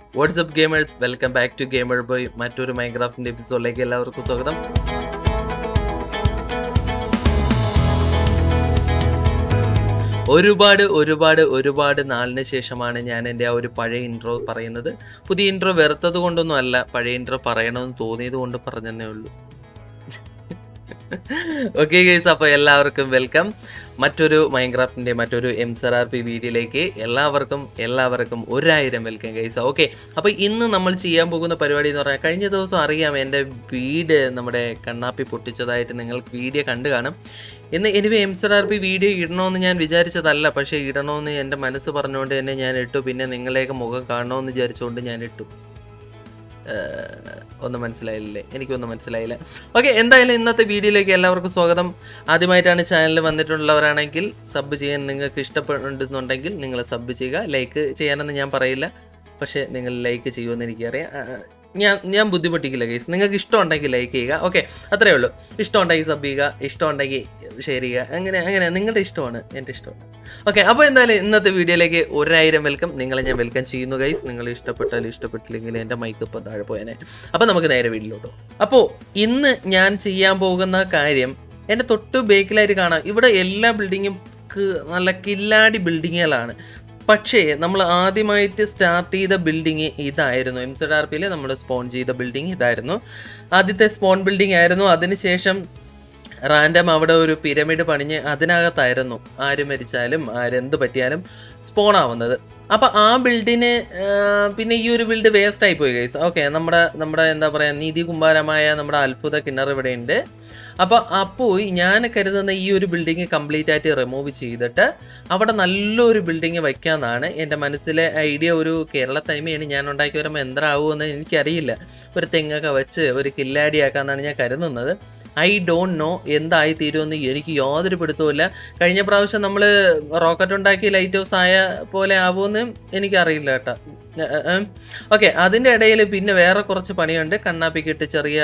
WhatsApp gamers welcome back to gamer boy മറ്റൊരു മൈൻക്രാഫ്റ്റിന്റെ എപ്പിസോഡിലേക്ക് എല്ലാവർക്കും സ്വാഗതം ഒരുപാട് ഒരുപാട് ഒരുപാട് നാളിന് ശേഷമാണ് ഞാൻ എൻ്റെ ആ ഒരു പഴയ ഇൻട്രോ പറയുന്നത് പുതിയ ഇൻട്രോ വെറുത്തത് കൊണ്ടൊന്നും അല്ല പഴയ ഇൻട്രോ പറയണമെന്ന് തോന്നിയത് കൊണ്ട് പറഞ്ഞതേ ഉള്ളൂ ഓക്കെ ഗൈസ് അപ്പോൾ എല്ലാവർക്കും വെൽക്കം മറ്റൊരു മൈൻക്രാഫ്റ്റിൻ്റെ മറ്റൊരു എം സർ ആർ പി വീഡിയോയിലേക്ക് എല്ലാവർക്കും എല്ലാവർക്കും ഒരായിരം വെൽക്കം ഗൈസ് ഓക്കെ അപ്പോൾ ഇന്ന് നമ്മൾ ചെയ്യാൻ പോകുന്ന പരിപാടി എന്ന് പറഞ്ഞാൽ കഴിഞ്ഞ ദിവസം അറിയാം എൻ്റെ വീട് നമ്മുടെ കണ്ണാപ്പി പൊട്ടിച്ചതായിട്ട് നിങ്ങൾക്ക് വീഡിയോ കണ്ടു കാണും ഇന്ന് anyway M sir R P video ഇടണമെന്ന് ഞാൻ വിചാരിച്ചതല്ല പക്ഷേ ഇടണമെന്ന് എൻ്റെ മനസ്സ് പറഞ്ഞുകൊണ്ട് തന്നെ ഞാൻ ഇട്ടു പിന്നെ നിങ്ങളെയൊക്കെ മുഖം കാണണമെന്ന് വിചാരിച്ചുകൊണ്ട് ഞാൻ ഇട്ടു ഏഹ്, ഒന്നും മനസ്സിലായില്ലേ എനിക്കൊന്നും മനസ്സിലായില്ല ഓക്കെ എന്തായാലും ഇന്നത്തെ വീഡിയോയിലേക്ക് എല്ലാവർക്കും സ്വാഗതം ആദ്യമായിട്ടാണ് ചാനൽ വന്നിട്ടുള്ളവരാണെങ്കിൽ സബ് ചെയ്യാൻ നിങ്ങൾക്ക് ഇഷ്ടപ്പെടുന്നുണ്ടെങ്കിൽ നിങ്ങൾ സബ് ചെയ്യുക ലൈക്ക് ചെയ്യാനൊന്നും ഞാൻ പറയില്ല പക്ഷേ നിങ്ങൾ ലൈക്ക് ചെയ്യുമെന്ന് എനിക്കറിയാം ആ, ആ, ഞാൻ ഞാൻ ബുദ്ധിമുട്ടിക്കില്ല കേസ് നിങ്ങൾക്ക് ഇഷ്ടമുണ്ടെങ്കിൽ ലൈക്ക് ചെയ്യുക ഓക്കെ അത്രേ ഉള്ളൂ ഇഷ്ടമുണ്ടെങ്കിൽ സബ് ചെയ്യുക ഇഷ്ടമുണ്ടെങ്കിൽ ഷെയർ ചെയ്യുക അങ്ങനെ അങ്ങനെ നിങ്ങളുടെ ഇഷ്ടമാണ് എൻ്റെ ഇഷ്ടമാണ് ഓക്കെ അപ്പോൾ എന്തായാലും ഇന്നത്തെ വീഡിയോയിലേക്ക് ഒരായിരം വെൽക്കം നിങ്ങളെ ഞാൻ വെൽക്കം ചെയ്യുന്നു ഗൈസ് നിങ്ങൾ ഇഷ്ടപ്പെട്ടാലും ഇഷ്ടപ്പെട്ടില്ലെങ്കിൽ എൻ്റെ മൈക്ക് ഇപ്പോൾ താഴെ പോയനെ അപ്പോൾ നമുക്ക് നേരെ വീട്ടിലോട്ടോ അപ്പോൾ ഇന്ന് ഞാൻ ചെയ്യാൻ പോകുന്ന കാര്യം എൻ്റെ തൊട്ട് ബേക്കിലായിട്ട് കാണാം ഇവിടെ എല്ലാ ബിൽഡിങ്ങും നല്ല കില്ലാടി ബിൽഡിങ്ങുകളാണ് പക്ഷേ നമ്മൾ ആദ്യമായിട്ട് സ്റ്റാർട്ട് ചെയ്ത ബിൽഡിങ് ഇതായിരുന്നു എം സെഡ് ആർ പിയിൽ നമ്മൾ സ്പോൺ ചെയ്ത ബിൽഡിങ് ഇതായിരുന്നു ആദ്യത്തെ സ്പോൺ ബിൽഡിംഗ് ആയിരുന്നു അതിനുശേഷം റാൻഡം അവിടെ ഒരു പിരമിഡ് പണിഞ്ഞ് അതിനകത്തായിരുന്നു ആര് മരിച്ചാലും ആരെന്ത് പറ്റിയാലും സ്പോൺ ആവുന്നത് അപ്പൊ ആ ബിൽഡിന് പിന്നെ ഈ ഒരു ബിൽഡ് വേസ്റ്റ് ആയി പോയി ഗൈസ് ഓക്കെ നമ്മുടെ നമ്മുടെ എന്താ പറയാ നീതി കുമ്പാരമായ നമ്മുടെ അത്ഭുത കിണർ ഇവിടെ ഉണ്ട് അപ്പൊ അപ്പോൾ ഞാൻ കരുതുന്ന ഈ ഒരു ബിൽഡിങ് കംപ്ലീറ്റ് ആയിട്ട് റിമൂവ് ചെയ്തിട്ട് അവിടെ നല്ലൊരു ബിൽഡിങ് വയ്ക്കാന്നാണ് എൻ്റെ മനസ്സിലെ ഐഡിയ ഒരു കേരള തൈമയാണ് ഞാൻ ഉണ്ടാക്കി വരുമ്പോൾ എന്താവുമെന്ന് എനിക്കറിയില്ല ഒരു തെങ്ങൊക്കെ വെച്ച് ഒരു കില്ലാടി ആക്കാന്നാണ് ഞാൻ കരുതുന്നത് ഐ ഡോണ്ട് നോ എന്തായി തീരുമെന്ന് എനിക്ക് യാതൊരു പിടുത്തവുമില്ല കഴിഞ്ഞ പ്രാവശ്യം നമ്മൾ റോക്കറ്റ് ഉണ്ടാക്കി ലൈറ്റ് ഹൗസ് ആയ പോലെ ആവുമെന്ന് എനിക്കറിയില്ല കേട്ടോ ഓക്കെ അതിൻ്റെ ഇടയിൽ പിന്നെ വേറെ കുറച്ച് പണിയുണ്ട് കണ്ണാപ്പിക്കിട്ട് ചെറിയ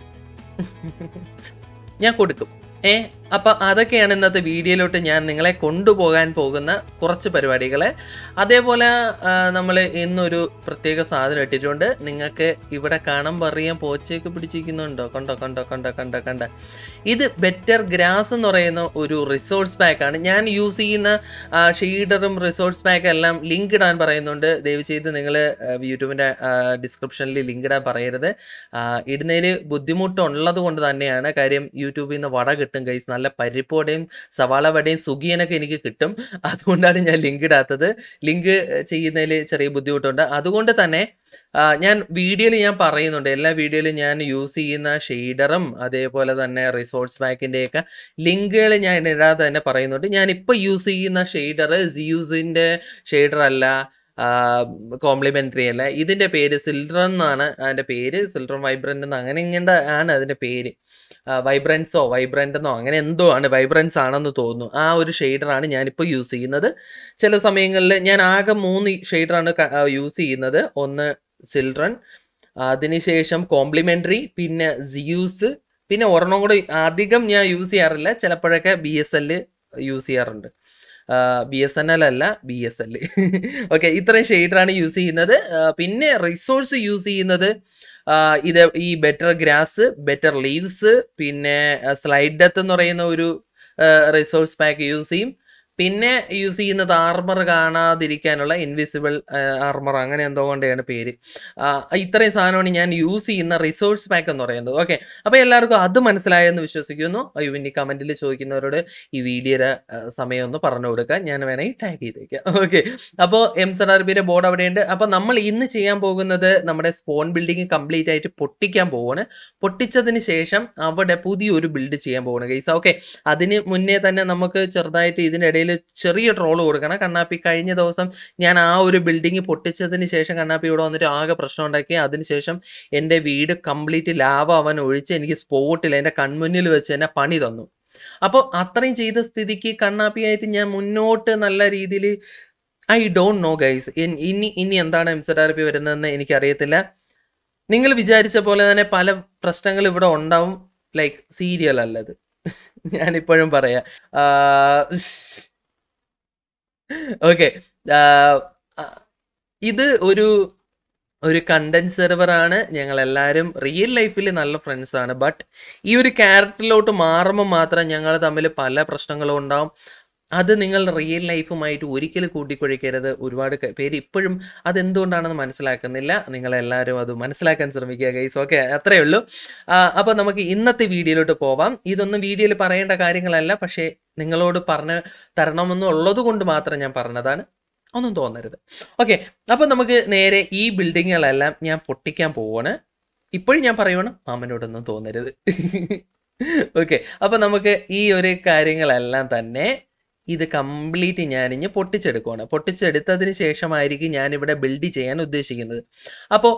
ഞാൻ കൊടുക്കും ഏ അപ്പം അതൊക്കെയാണ് ഇന്നത്തെ വീഡിയോയിലോട്ട് ഞാൻ നിങ്ങളെ കൊണ്ടുപോകാൻ പോകുന്ന കുറച്ച് പരിപാടികളെ അതേപോലെ നമ്മൾ ഇന്നൊരു പ്രത്യേക സാധനം ഇട്ടിട്ടുണ്ട് നിങ്ങൾക്ക് ഇവിടെ കാണാൻ അറിയാൻ പോച്ചയൊക്കെ പിടിച്ചിരിക്കുന്നുണ്ടോ കണ്ടോ കണ്ടോ കണ്ടോ കണ്ടോ കണ്ട ഇത് ബെറ്റർ ഗ്രാസ് എന്ന് പറയുന്ന ഒരു റിസോഴ്സ് പാക്കാണ് ഞാൻ യൂസ് ചെയ്യുന്ന ഷെയ്ഡറും റിസോഴ്സ് പാക്ക് എല്ലാം ലിങ്ക് ഇടാൻ പറയുന്നുണ്ട് ദയവ് ചെയ്ത് നിങ്ങൾ യൂട്യൂബിൻ്റെ ഡിസ്ക്രിപ്ഷനിൽ ലിങ്ക് ഇടാൻ പറയരുത് ഇടുന്നതിൽ ബുദ്ധിമുട്ടുള്ളത് കൊണ്ട് തന്നെയാണ് കാര്യം യൂട്യൂബിൽ നിന്ന് വട കിട്ടും കൈസ് നല്ല പരിപ്പോടെയും സവാള വടയും സുഖിയനൊക്കെ എനിക്ക് കിട്ടും അതുകൊണ്ടാണ് ഞാൻ ലിങ്ക് ഇടാത്തത് ലിങ്ക് ചെയ്യുന്നതിൽ ചെറിയ ബുദ്ധിമുട്ടുണ്ട് അതുകൊണ്ട് തന്നെ ആ, ഞാൻ വീഡിയോയിൽ ഞാൻ പറയുന്നുണ്ട് എല്ലാ വീഡിയോയിലും ഞാൻ യൂസ് ചെയ്യുന്ന ഷെയ്ഡറും അതേപോലെ തന്നെ റിസോർട്സ് പാക്കിൻ്റെയൊക്കെ ലിങ്കുകൾ ഞാൻ ഇടാതെ തന്നെ പറയുന്നുണ്ട് ഞാൻ ഇപ്പോൾ യൂസ് ചെയ്യുന്ന ഷെയ്ഡർ ജിയൂസിൻ്റെ ഷെയ്ഡർ അല്ല കോംപ്ലിമെൻ്ററി അല്ല ഇതിൻ്റെ പേര് സിൽഡ്രൻ എന്നാണ് അതിൻ്റെ പേര് സിൽഡ്രൻ വൈബ്രൻ്റ് എന്ന് അങ്ങനെ ഇങ്ങനെ ആണ് അതിൻ്റെ പേര് വൈബ്രൻസോ വൈബ്രൻ്റ് അങ്ങനെ എന്തോ ആണ് വൈബ്രൻസ് ആണെന്ന് തോന്നുന്നു ആ ഒരു ഷെയ്ഡറാണ് ഞാനിപ്പോൾ യൂസ് ചെയ്യുന്നത് ചില സമയങ്ങളിൽ ഞാൻ ആകെ മൂന്ന് ഷെയ്ഡറാണ് യൂസ് ചെയ്യുന്നത് ഒന്ന് സിൽഡ്രൻ അതിനുശേഷം കോംപ്ലിമെൻ്ററി പിന്നെ സിയൂസ് പിന്നെ ഒരെണ്ണം കൂടെ അധികം ഞാൻ യൂസ് ചെയ്യാറില്ല ചിലപ്പോഴൊക്കെ ബി എസ് എൽ യൂസ് ചെയ്യാറുണ്ട് ബി എസ് എൻ എൽ അല്ല ബി എസ് എൽ ഓക്കെ ഇത്രയും ഷെയ്ഡറാണ് യൂസ് ചെയ്യുന്നത് ആ, പിന്നെ റിസോഴ്സ് യൂസ് ചെയ്യുന്നത് ആ, ഇത് ഈ ബെറ്റർ ഗ്രാസ് ബെറ്റർ ലീവ്സ് പിന്നെ സ്ലൈഡ് ഡെത്ത് എന്ന് പറയുന്ന ഒരു റിസോഴ്സ് പാക്ക് യൂസ് ചെയ്യും പിന്നെ യൂസ് ചെയ്യുന്നത് ആർമർ കാണാതിരിക്കാനുള്ള ഇൻവിസിബിൾ ആർമർ അങ്ങനെ എന്തോ കൊണ്ടാണ് പേര് ആ, ഇത്രയും സാധനമാണ് ഞാൻ യൂസ് ചെയ്യുന്ന റിസോഴ്സ് പാക്ക് എന്ന് പറയുന്നത് ഓക്കെ അപ്പോൾ എല്ലാവർക്കും അത് മനസ്സിലായെന്ന് വിശ്വസിക്കുന്നു അയ്യോ ഇനി കമൻറ്റിൽ ചോദിക്കുന്നവരോട് ഈ വീഡിയോയുടെ സമയം ഒന്ന് പറഞ്ഞു കൊടുക്കുക ഞാൻ വേണമെങ്കിൽ ടാഗ് ചെയ്തേക്കാം ഓക്കെ അപ്പോൾ എം സർ ആർ ബിയുടെ ബോർഡ് അവിടെയുണ്ട് അപ്പോൾ നമ്മൾ ഇന്ന് ചെയ്യാൻ പോകുന്നത് നമ്മുടെ സ്പോൺ ബിൽഡിംഗ് കംപ്ലീറ്റ് ആയിട്ട് പൊട്ടിക്കാൻ പോവാണ് പൊട്ടിച്ചതിന് ശേഷം അവിടെ പുതിയൊരു ബിൽഡ് ചെയ്യാൻ പോവാണ് ഗൈസ് ഓക്കെ അതിന് മുന്നേ തന്നെ നമുക്ക് ചെറുതായിട്ട് ഇതിനിടയിൽ ചെറിയ ട്രോള് കൊടുക്കണം കണ്ണാപ്പി കഴിഞ്ഞ ദിവസം ഞാൻ ആ ഒരു ബിൽഡിംഗ് പൊട്ടിച്ചതിന് ശേഷം കണ്ണാപ്പി ഇവിടെ വന്നിട്ട് ആകെ പ്രശ്നം ഉണ്ടാക്കി അതിനുശേഷം എൻ്റെ വീട് കംപ്ലീറ്റ് ലാഭ അവൻ ഒഴിച്ച് എനിക്ക് സ്പോട്ടിൽ എൻ്റെ കൺമുന്നിൽ വെച്ച് എന്നെ പണി തന്നു അപ്പോൾ അത്രയും ചെയ്ത സ്ഥിതിക്ക് കണ്ണാപ്പിയായിട്ട് ഞാൻ മുന്നോട്ട് നല്ല രീതിയിൽ ഐ ഡോണ്ട് നോ ഗൈസ് ഇനി ഇനി എന്താണ് എം സെഡ് ആർ പി വരുന്നതെന്ന് എനിക്കറിയത്തില്ല നിങ്ങൾ വിചാരിച്ച പോലെ തന്നെ പല പ്രശ്നങ്ങൾ ഇവിടെ ഉണ്ടാവും ലൈക്ക് സീരിയൽ അല്ലത് ഞാനിപ്പോഴും പറയാം ഓക്കെ ഇത് ഒരു ഒരു കണ്ടന്റ് സെർവറാണ് ഞങ്ങളെല്ലാവരും റിയൽ ലൈഫിൽ നല്ല ഫ്രണ്ട്സാണ് ബട്ട് ഈ ഒരു ക്യാരക്ടറിലോട്ട് മാറുമ്പോൾ മാത്രം ഞങ്ങൾ തമ്മിൽ പല പ്രശ്നങ്ങളും ഉണ്ടാവും അത് നിങ്ങൾ റിയൽ ലൈഫുമായിട്ട് ഒരിക്കലും കൂട്ടിക്കുഴയ്ക്കരുത് ഒരുപാട് ക- പേര് ഇപ്പോഴും അതെന്തുകൊണ്ടാണെന്ന് മനസ്സിലാക്കുന്നില്ല നിങ്ങളെല്ലാവരും അത് മനസ്സിലാക്കാൻ ശ്രമിക്കുക ഗൈസ് ഓക്കെ അത്രയേ ഉള്ളൂ അപ്പോൾ നമുക്ക് ഇന്നത്തെ വീഡിയോയിലോട്ട് പോവാം ഇതൊന്നും വീഡിയോയിൽ പറയേണ്ട കാര്യങ്ങളല്ല പക്ഷേ നിങ്ങളോട് പറഞ്ഞ് തരണമെന്നുള്ളത് കൊണ്ട് മാത്രം ഞാൻ പറഞ്ഞതാണ് ഒന്നും തോന്നരുത് ഓക്കെ അപ്പം നമുക്ക് നേരെ ഈ ബിൽഡിങ്ങുകളെല്ലാം ഞാൻ പൊട്ടിക്കാൻ പോവാണ് ഇപ്പോഴും ഞാൻ പറയുവാണ് മാമനോടൊന്നും തോന്നരുത് ഓക്കെ അപ്പം നമുക്ക് ഈ ഒരു കാര്യങ്ങളെല്ലാം തന്നെ ഇത് കംപ്ലീറ്റ് ഞാനിഞ്ഞ് പൊട്ടിച്ചെടുക്കുവാണ് പൊട്ടിച്ചെടുത്തതിന് ശേഷമായിരിക്കും ഞാനിവിടെ ബിൽഡ് ചെയ്യാൻ ഉദ്ദേശിക്കുന്നത് അപ്പോൾ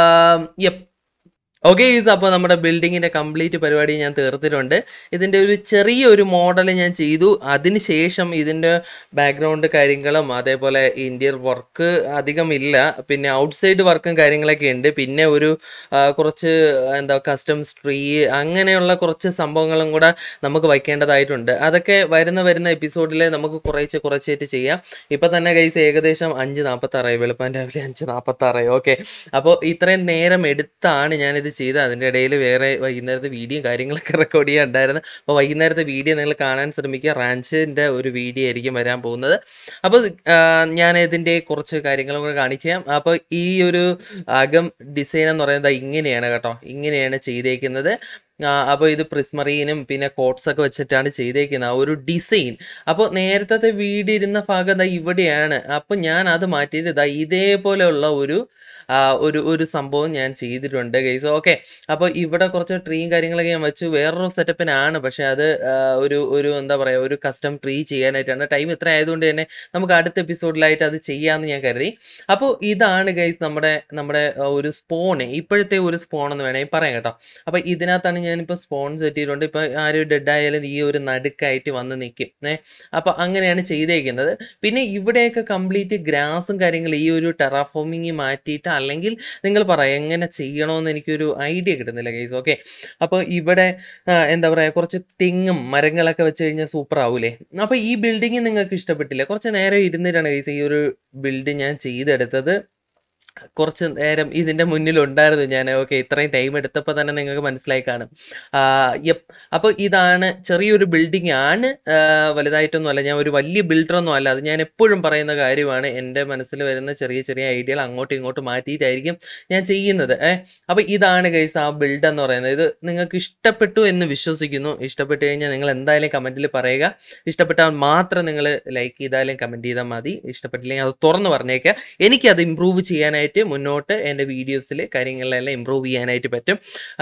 യപ്പ് ഓക്കെ ഈസ് അപ്പോൾ നമ്മുടെ ബിൽഡിങ്ങിൻ്റെ കംപ്ലീറ്റ് പരിപാടി ഞാൻ തീർത്തിട്ടുണ്ട് ഇതിൻ്റെ ഒരു ചെറിയ ഒരു മോഡൽ ഞാൻ ചെയ്തു അതിന് ശേഷം ഇതിൻ്റെ ബാക്ക്ഗ്രൗണ്ട് കാര്യങ്ങളും അതേപോലെ ഇന്ത്യർ വർക്ക് അധികം ഇല്ല പിന്നെ ഔട്ട്സൈഡ് വർക്കും കാര്യങ്ങളൊക്കെ ഉണ്ട് പിന്നെ ഒരു ആ, കുറച്ച് എന്താ കസ്റ്റംസ് ട്രീ അങ്ങനെയുള്ള കുറച്ച് സംഭവങ്ങളും കൂടെ നമുക്ക് വയ്ക്കേണ്ടതായിട്ടുണ്ട് അതൊക്കെ വരുന്ന വരുന്ന എപ്പിസോഡിൽ നമുക്ക് കുറേശ്ശെ കുറച്ചായിട്ട് ചെയ്യാം ഇപ്പം തന്നെ കൈസ് ഏകദേശം അഞ്ച് നാൽപ്പത്താറായി വെളുപ്പാൻ രാവിലെ അഞ്ച് നാൽപ്പത്താറായി ഓക്കെ അപ്പോൾ ഇത്രയും നേരം എടുത്താണ് ഞാനിത് ചെയ്തത് അതിൻ്റെ ഇടയിൽ വേറെ വൈകുന്നേരത്തെ വീഡിയോ കാര്യങ്ങളൊക്കെ റെക്കോർഡ് ചെയ്യാനുണ്ടായിരുന്നു അപ്പോൾ വൈകുന്നേരത്തെ വീഡിയോ നിങ്ങൾ കാണാൻ ശ്രമിക്കുക റാഞ്ചിൻ്റെ ഒരു വീഡിയോ ആയിരിക്കും വരാൻ പോകുന്നത് അപ്പോൾ ഞാൻ ഇതിൻ്റെ കുറച്ച് കാര്യങ്ങളും കൂടെ കാണിച്ചു തരാം അപ്പോൾ ഈ ഒരു അകം ഡിസൈൻ എന്ന് പറയുന്നത് ഇങ്ങനെയാണ് കേട്ടോ ഇങ്ങനെയാണ് ചെയ്തേക്കുന്നത് അപ്പോൾ ഇത് പ്രിസ്മറീനും പിന്നെ കോട്ട്സ് ഒക്കെ വെച്ചിട്ടാണ് ചെയ്തേക്കുന്നത് ആ ഒരു ഡിസൈൻ അപ്പോൾ നേരത്തെ വീട് ഇരുന്ന ഭാഗം ദാ ഇവിടെയാണ് അപ്പോൾ ഞാൻ അത് മാറ്റിയിട്ട് ഇതാ ഇതേപോലെയുള്ള ഒരു ആ, ഒരു ഒരു സംഭവം ഞാൻ ചെയ്തിട്ടുണ്ട് ഗൈസ് ഓക്കെ അപ്പോൾ ഇവിടെ കുറച്ച് ട്രീയും കാര്യങ്ങളൊക്കെ ഞാൻ വെച്ചു വേറൊരു സെറ്റപ്പിനാണ് പക്ഷേ അത് ആ, ഒരു ഒരു എന്താ പറയുക ഒരു കസ്റ്റം ട്രീ ചെയ്യാനായിട്ടാണ് ടൈം ഇത്ര ആയതുകൊണ്ട് തന്നെ നമുക്ക് അടുത്ത എപ്പിസോഡിലായിട്ട് അത് ചെയ്യാമെന്ന് ഞാൻ കരുതി അപ്പോൾ ഇതാണ് ഗൈസ് നമ്മുടെ നമ്മുടെ ആ, ഒരു സ്പോൺ ഇപ്പോഴത്തെ ഒരു സ്പോൺ എന്ന് വേണമെങ്കിൽ പറയാം കേട്ടോ അപ്പോൾ ഇതിനകത്താണ് ഞാനിപ്പോൾ സ്പോൺ സെറ്റ് ചെയ്തിട്ടുണ്ട് ഇപ്പോൾ ആരും ഡെഡ് ആയാലും ഈ ഒരു നടുക്കായിട്ട് വന്ന് നിൽക്കും ഏ അപ്പോൾ അങ്ങനെയാണ് ചെയ്തേക്കുന്നത് പിന്നെ ഇവിടെയൊക്കെ കംപ്ലീറ്റ് ഗ്രാസും കാര്യങ്ങളും ഈ ഒരു ടെറാഫോമിങ് മാറ്റിയിട്ട് അല്ലെങ്കിൽ നിങ്ങൾ പറ എങ്ങനെ ചെയ്യണമെന്ന് എനിക്കൊരു ഐഡിയ കിട്ടുന്നില്ല ഗൈസ് ഓക്കെ അപ്പോൾ ഇവിടെ ആ, എന്താ പറയുക കുറച്ച് തെങ്ങും മരങ്ങളൊക്കെ വെച്ച് കഴിഞ്ഞാൽ സൂപ്പർ ആവൂലേ അപ്പോൾ ഈ ബിൽഡിങ് നിങ്ങൾക്ക് ഇഷ്ടപ്പെട്ടില്ല കുറച്ച് നേരം ഇരുന്നിട്ടാണ് ഗൈസ് ഈ ഒരു ബിൽഡ് ഞാൻ ചെയ്തെടുത്തത് കുറച്ച് നേരം ഇതിൻ്റെ മുന്നിലുണ്ടായിരുന്നു ഞാൻ ഓക്കെ ഇത്രയും ടൈം എടുത്തപ്പോൾ തന്നെ നിങ്ങൾക്ക് മനസ്സിലായി കാണും യപ്പ് അപ്പോൾ ഇതാണ് ചെറിയൊരു ബിൽഡിംഗ് ആണ് ആ, വലുതായിട്ടൊന്നും അല്ല ഞാൻ ഒരു വലിയ ബിൽഡറൊന്നും അല്ല അത് ഞാൻ എപ്പോഴും പറയുന്ന കാര്യമാണ് എൻ്റെ മനസ്സിൽ വരുന്ന ചെറിയ ചെറിയ ഐഡിയകൾ അങ്ങോട്ടും ഇങ്ങോട്ടും മാറ്റിയിട്ടായിരിക്കും ഞാൻ ചെയ്യുന്നത് ഏ അപ്പോൾ ഇതാണ് ഗൈസ് ആ ബിൽഡ് എന്ന് പറയുന്നത് ഇത് നിങ്ങൾക്ക് ഇഷ്ടപ്പെട്ടു എന്ന് വിശ്വസിക്കുന്നു ഇഷ്ടപ്പെട്ടു കഴിഞ്ഞാൽ നിങ്ങൾ എന്തായാലും കമൻറ്റിൽ പറയുക ഇഷ്ടപ്പെട്ടാൽ മാത്രം നിങ്ങൾ ലൈക്ക് ചെയ്താലും കമൻറ്റ് ചെയ്താൽ മതി ഇഷ്ടപ്പെട്ടില്ലെങ്കിൽ അത് തുറന്ന് പറഞ്ഞേക്കുക എനിക്കത് ഇമ്പ്രൂവ് ചെയ്യാനായിട്ട് മുന്നോട്ട് എൻ്റെ വീഡിയോസിൽ കാര്യങ്ങളിലെല്ലാം ഇമ്പ്രൂവ് ചെയ്യാനായിട്ട് പറ്റും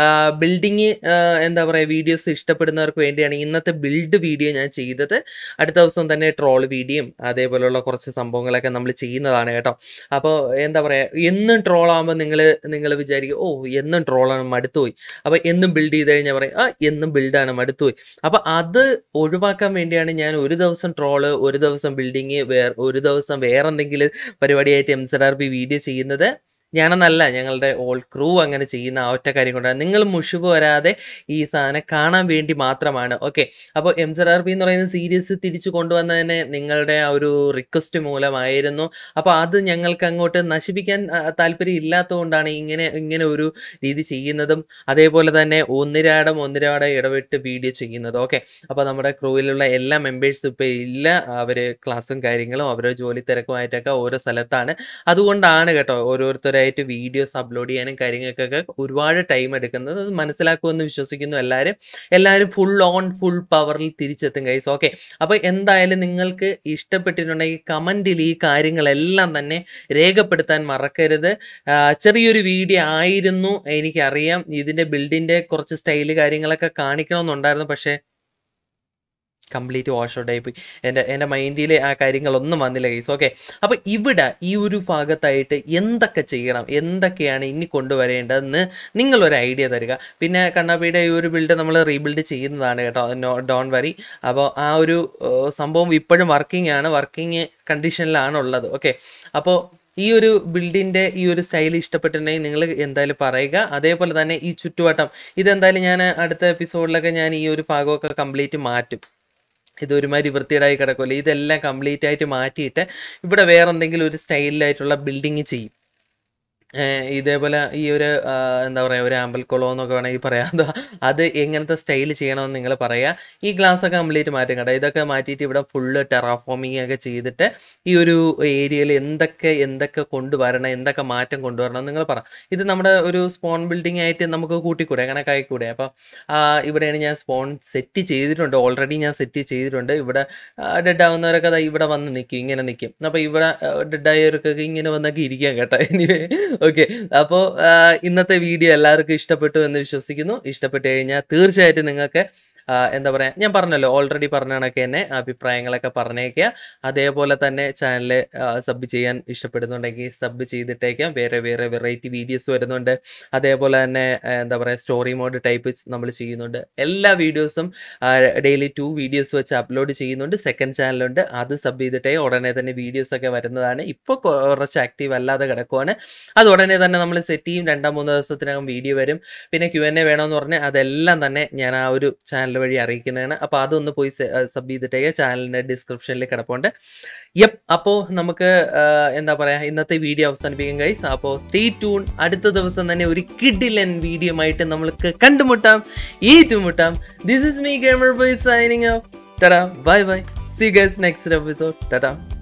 ബിൽഡിങ് എന്താ പറയുക വീഡിയോസ് ഇഷ്ടപ്പെടുന്നവർക്ക് വേണ്ടിയാണ് ഇന്നത്തെ ബിൽഡ് വീഡിയോ ഞാൻ ചെയ്തത് അടുത്ത ദിവസം തന്നെ ട്രോൾ വീഡിയോയും അതേപോലെയുള്ള കുറച്ച് സംഭവങ്ങളൊക്കെ നമ്മൾ ചെയ്യുന്നതാണ് കേട്ടോ അപ്പോൾ എന്താ പറയുക എന്നും ട്രോൾ ആകുമ്പോൾ നിങ്ങൾ നിങ്ങൾ വിചാരിക്കും ഓ എന്നും ട്രോളാണ് മടുത്തുപോയി അപ്പോൾ എന്നും ബിൽഡ് ചെയ്ത് കഴിഞ്ഞാൽ പറയും ആ എന്നും ബിൽഡാണ് മടുത്തുപോയി അപ്പോൾ അത് ഒഴിവാക്കാൻ വേണ്ടിയാണ് ഞാൻ ഒരു ദിവസം ട്രോള് ഒരു ദിവസം ബിൽഡിങ് വേറെ ഒരു ദിവസം വേറെ എന്തെങ്കിലും പരിപാടിയായിട്ട് M Z R P video ചെയ്യുന്നത് ഞാനെന്നല്ല ഞങ്ങളുടെ ഓൾ ക്രൂ അങ്ങനെ ചെയ്യുന്ന ആ ഒറ്റ കാര്യം കൊണ്ടാണ് നിങ്ങൾ മുഷിവ് വരാതെ ഈ സാധനം കാണാൻ വേണ്ടി മാത്രമാണ് ഓക്കെ അപ്പോൾ എം സെഡ് ആർ പി എന്ന് പറയുന്ന സീരീസ് തിരിച്ചു കൊണ്ടുവന്നതിന് നിങ്ങളുടെ ആ ഒരു റിക്വസ്റ്റ് മൂലമായിരുന്നു അപ്പോൾ അത് ഞങ്ങൾക്ക് അങ്ങോട്ട് നശിപ്പിക്കാൻ ആ, താല്പര്യം ഇല്ലാത്തതുകൊണ്ടാണ് ഇങ്ങനെ ഇങ്ങനെ ഒരു രീതി ചെയ്യുന്നതും അതേപോലെ തന്നെ ഒന്നിരാടം ഒന്നിരാടം ഇടവിട്ട് വീഡിയോ ചെയ്യുന്നത് ഓക്കെ അപ്പോൾ നമ്മുടെ ക്രൂവിലുള്ള എല്ലാ മെമ്പേഴ്സും ഇപ്പോൾ ഇല്ല അവർ ക്ലാസ്സും കാര്യങ്ങളും അവരുടെ ജോലി തിരക്കുമായിട്ടൊക്കെ ഓരോ സ്ഥലത്താണ് അതുകൊണ്ടാണ് കേട്ടോ ഓരോരുത്തരായിട്ട് വീഡിയോസ് അപ്ലോഡ് ചെയ്യാനും കാര്യങ്ങൾക്കൊക്കെ ഒരുപാട് ടൈം എടുക്കുന്നത് അത് മനസ്സിലാക്കുമെന്ന് വിശ്വസിക്കുന്നു എല്ലാവരും എല്ലാവരും ഫുൾ ഓൺ ഫുൾ പവറിൽ തിരിച്ചെത്തും കൈസ് ഓക്കെ അപ്പോൾ എന്തായാലും നിങ്ങൾക്ക് ഇഷ്ടപ്പെട്ടിട്ടുണ്ടെങ്കിൽ കമൻറ്റിൽ ഈ കാര്യങ്ങളെല്ലാം തന്നെ രേഖപ്പെടുത്താൻ മറക്കരുത് ആ, ചെറിയൊരു വീഡിയോ ആയിരുന്നു എനിക്കറിയാം ഇതിൻ്റെ ബിൽഡിൻ്റെ കുറച്ച് സ്റ്റൈല് കാര്യങ്ങളൊക്കെ കാണിക്കണമെന്നുണ്ടായിരുന്നു പക്ഷേ കംപ്ലീറ്റ് വാഷ് ഔട്ട് ആയിപ്പോയി എൻ്റെ എൻ്റെ മൈൻഡിൽ ആ കാര്യങ്ങളൊന്നും വന്നില്ല കേസ് ഓക്കെ അപ്പോൾ ഇവിടെ ഈ ഒരു ഭാഗത്തായിട്ട് എന്തൊക്കെ ചെയ്യണം എന്തൊക്കെയാണ് ഇനി കൊണ്ടുവരേണ്ടതെന്ന് നിങ്ങളൊരു ഐഡിയ തരിക പിന്നെ കണ്ണാപ്പിയുടെ ഈ ഒരു ബിൽഡ് നമ്മൾ റീബിൽഡ് ചെയ്യുന്നതാണ് കേട്ടോ നോ ഡോൺ വരി അപ്പോൾ ആ ഒരു ഏഹ്, സംഭവം ഇപ്പോഴും വർക്കിംഗ് ആണ് വർക്കിംഗ് കണ്ടീഷനിലാണ് ഉള്ളത് ഓക്കെ അപ്പോൾ ഈ ഒരു ബിൽഡിൻ്റെ ഈ ഒരു സ്റ്റൈൽ ഇഷ്ടപ്പെട്ടിട്ടുണ്ടെങ്കിൽ നിങ്ങൾ എന്തായാലും പറയുക അതേപോലെ തന്നെ ഈ ചുറ്റുവട്ടം ഇതെന്തായാലും ഞാൻ അടുത്ത എപ്പിസോഡിലൊക്കെ ഞാൻ ഈ ഒരു ഭാഗമൊക്കെ കംപ്ലീറ്റ് മാറ്റും ഇത് ഒരുമാതിരി വൃത്തിയേടായി കിടക്കുമല്ലോ ഇതെല്ലാം കംപ്ലീറ്റ് ആയിട്ട് മാറ്റിയിട്ട് ഇവിടെ വേറെ എന്തെങ്കിലും ഒരു സ്റ്റൈലിലായിട്ടുള്ള ബിൽഡിങ് ചെയ്യും ഏഹ് ഇതേപോലെ ഈ ഒരു ആ, എന്താ പറയുക ഒരു ആമ്പൽക്കുളം എന്നൊക്കെ വേണമെങ്കിൽ പറയാം അത് അത് എങ്ങനത്തെ സ്റ്റൈൽ ചെയ്യണമെന്ന് നിങ്ങൾ പറയുക ഈ ഗ്ലാസ് ഒക്കെ കംപ്ലീറ്റ് മാറ്റും കേട്ടോ ഇതൊക്കെ മാറ്റിയിട്ട് ഇവിടെ ഫുള്ള് ടെറാഫോമിങ് ഒക്കെ ചെയ്തിട്ട് ഈ ഒരു ഏരിയയിൽ എന്തൊക്കെ എന്തൊക്കെ കൊണ്ടുവരണം എന്തൊക്കെ മാറ്റം കൊണ്ടുവരണം എന്ന് നിങ്ങൾ പറ ഇത് നമ്മുടെ ഒരു സ്പോൺ ബിൽഡിംഗ് ആയിട്ട് നമുക്ക് കൂട്ടിക്കൂടെ അങ്ങനെ ആയിക്കൂടെ അപ്പം ആ, ഇവിടെയാണ് ഞാൻ സ്പോൺ സെറ്റ് ചെയ്തിട്ടുണ്ട് ഓൾറെഡി ഞാൻ സെറ്റ് ചെയ്തിട്ടുണ്ട് ഇവിടെ ഡെഡ് ആവുന്നവരൊക്കെ ദാ ഇവിടെ വന്ന് നിൽക്കും ഇങ്ങനെ നിൽക്കും അപ്പോൾ ഇവിടെ ഡെഡ് ആയവർക്കൊക്കെ ഇങ്ങനെ വന്നൊക്കെ ഇരിക്കാം കേട്ടോ എനിവേ ഓക്കെ അപ്പോൾ ഇന്നത്തെ വീഡിയോ എല്ലാവർക്കും ഇഷ്ടപ്പെട്ടു എന്ന് വിശ്വസിക്കുന്നു ഇഷ്ടപ്പെട്ട് കഴിഞ്ഞാൽ തീർച്ചയായിട്ടും നിങ്ങൾക്ക് ആ, എന്താ പറയുക ഞാൻ പറഞ്ഞല്ലോ ഓൾറെഡി പറഞ്ഞ കണക്ക് തന്നെ അഭിപ്രായങ്ങളൊക്കെ പറഞ്ഞേക്കുക അതേപോലെ തന്നെ ചാനൽ സബ് ചെയ്യാൻ ഇഷ്ടപ്പെടുന്നുണ്ടെങ്കിൽ സബ് ചെയ്തിട്ടേക്കാം വേറെ വേറെ വെറൈറ്റി വീഡിയോസ് വരുന്നുണ്ട് അതേപോലെ തന്നെ ആ, എന്താ പറയുക സ്റ്റോറി മോഡ് ടൈപ്പ് നമ്മൾ ചെയ്യുന്നുണ്ട് എല്ലാ വീഡിയോസും ഡെയിലി ടു വീഡിയോസ് വെച്ച് അപ്ലോഡ് ചെയ്യുന്നുണ്ട് സെക്കൻഡ് ചാനലുണ്ട് അത് സബ് ചെയ്തിട്ടേ ഉടനെ തന്നെ വീഡിയോസ് ഒക്കെ വരുന്നതാണ് ഇപ്പോൾ കുറച്ച് ആക്റ്റീവ് അല്ലാതെ കിടക്കുവാണ് അത് ഉടനെ തന്നെ നമ്മൾ സെറ്റ് ചെയ്യും രണ്ടാം മൂന്ന് ദിവസത്തിനകം വീഡിയോ വരും പിന്നെ ക്യു എൻ എ വേണമെന്ന് പറഞ്ഞാൽ അതെല്ലാം തന്നെ ഞാൻ ആ ഒരു ചാനൽ വഴി അറിയിക്കുന്നതാണ് അപ്പോൾ അതൊന്ന് പോയി സബ് ചെയ്തിട്ടേ ചാനലിൻ്റെ ഡിസ്ക്രിപ്ഷനിൽ കിടപ്പുണ്ട് യപ്പ് അപ്പോൾ നമുക്ക് ആ, എന്താ പറയുക ഇന്നത്തെ വീഡിയോ അവസാനിപ്പിക്കും ഗൈസ് അപ്പോൾ സ്റ്റേ ട്യൂൺ അടുത്ത ദിവസം തന്നെ ഒരു കിഡിലൻ വീഡിയോ ആയിട്ട് നമ്മൾക്ക് കണ്ടുമുട്ടാം ഏറ്റുമുട്ടാം this is me gamer boy signing off tata bye bye see guys next episode ടടാ